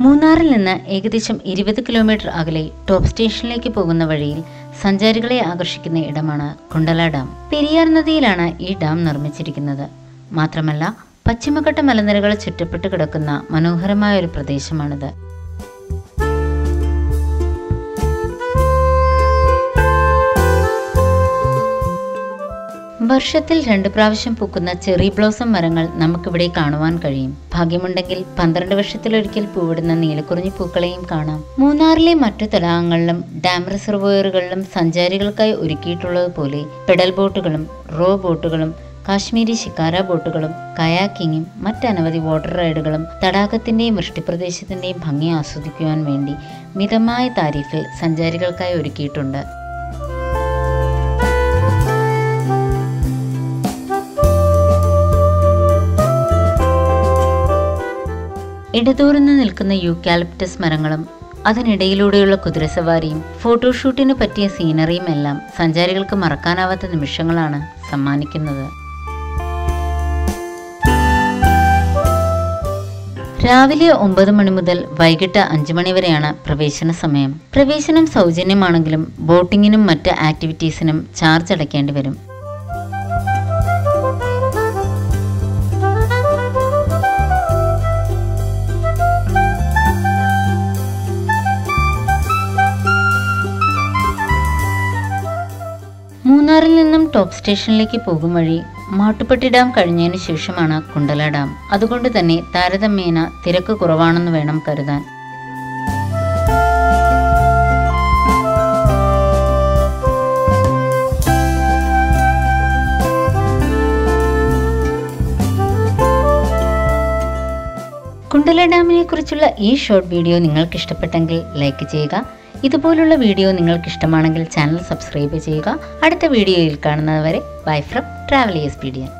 മൂന്നാറിൽ നിന്ന് ഏകദേശം ഇരുപത് കിലോമീറ്റർ അകലെ ടോപ്പ് സ്റ്റേഷനിലേക്ക് പോകുന്ന വഴിയിൽ സഞ്ചാരികളെ ആകർഷിക്കുന്ന ഇടമാണ് കുണ്ടല ഡാം പെരിയാർ നദിയിലാണ് ഈ ഡാം നിർമ്മിച്ചിരിക്കുന്നത് മാത്രമല്ല പശ്ചിമഘട്ട മലനിരകൾ ചുറ്റപ്പെട്ട് കിടക്കുന്ന മനോഹരമായ ഒരു പ്രദേശമാണിത് വർഷത്തിൽ രണ്ട് പ്രാവശ്യം പൂക്കുന്ന ചെറി ബ്ലോസം മരങ്ങൾ നമുക്കിവിടെ കാണുവാൻ കഴിയും ഭാഗ്യമുണ്ടെങ്കിൽ പന്ത്രണ്ട് വർഷത്തിലൊരിക്കൽ പൂവിടുന്ന നീലക്കുറിഞ്ഞി പൂക്കളെയും കാണാം മൂന്നാറിലെ മറ്റു തടാകങ്ങളിലും ഡാം റിസർവോയറുകളിലും സഞ്ചാരികൾക്കായി ഒരുക്കിയിട്ടുള്ളതുപോലെ പെഡൽ ബോട്ടുകളും റോ ബോട്ടുകളും കാശ്മീരി ശിക്കാര ബോട്ടുകളും കയാക്കിങ്ങും മറ്റനവധി വാട്ടർ റൈഡുകളും തടാകത്തിന്റെയും വൃഷ്ടിപ്രദേശത്തിന്റെയും ഭംഗി ആസ്വദിക്കുവാൻ വേണ്ടി മിതമായ താരിഫിൽ സഞ്ചാരികൾക്കായി ഒരുക്കിയിട്ടുണ്ട് ഇടതൂർന്ന് നിൽക്കുന്ന യൂക്കാലിപ്റ്റസ് മരങ്ങളും അതിനിടയിലൂടെയുള്ള കുതിരസവാരിയും ഫോട്ടോഷൂട്ടിന് പറ്റിയ സീനറിയും എല്ലാം സഞ്ചാരികൾക്ക് മറക്കാനാവാത്ത നിമിഷങ്ങളാണ് സമ്മാനിക്കുന്നത് രാവിലെ ഒമ്പത് മണി മുതൽ വൈകിട്ട് അഞ്ച് മണി വരെയാണ് പ്രവേശന സമയം പ്രവേശനം സൗജന്യമാണെങ്കിലും ബോട്ടിങ്ങിനും മറ്റ് ആക്ടിവിറ്റീസിനും ചാർജ് അടയ്ക്കേണ്ടി വരും മൂന്നാറിൽ നിന്നും ടോപ്പ് സ്റ്റേഷനിലേക്ക് പോകും വഴി മാട്ടുപ്പെട്ടി ഡാം കഴിഞ്ഞതിന് ശേഷമാണ് കുണ്ടല ഡാം അതുകൊണ്ട് തന്നെ താരതമ്യേന തിരക്ക് കുറവാണെന്ന് വേണം കരുതാൻ കുണ്ടല ഡാമിനെ കുറിച്ചുള്ള ഈ ഷോർട്ട് വീഡിയോ നിങ്ങൾക്ക് ഇഷ്ടപ്പെട്ടെങ്കിൽ ലൈക്ക് ചെയ്യുക ഇതുപോലുള്ള വീഡിയോ നിങ്ങൾക്ക് ഇഷ്ടമാണെങ്കിൽ ചാനൽ സബ്സ്ക്രൈബ് ചെയ്യുക അടുത്ത വീഡിയോയിൽ കാണുന്നതുവരെ ബൈ ഫ്രം ട്രാവൽ എസ് പീഡിയൻ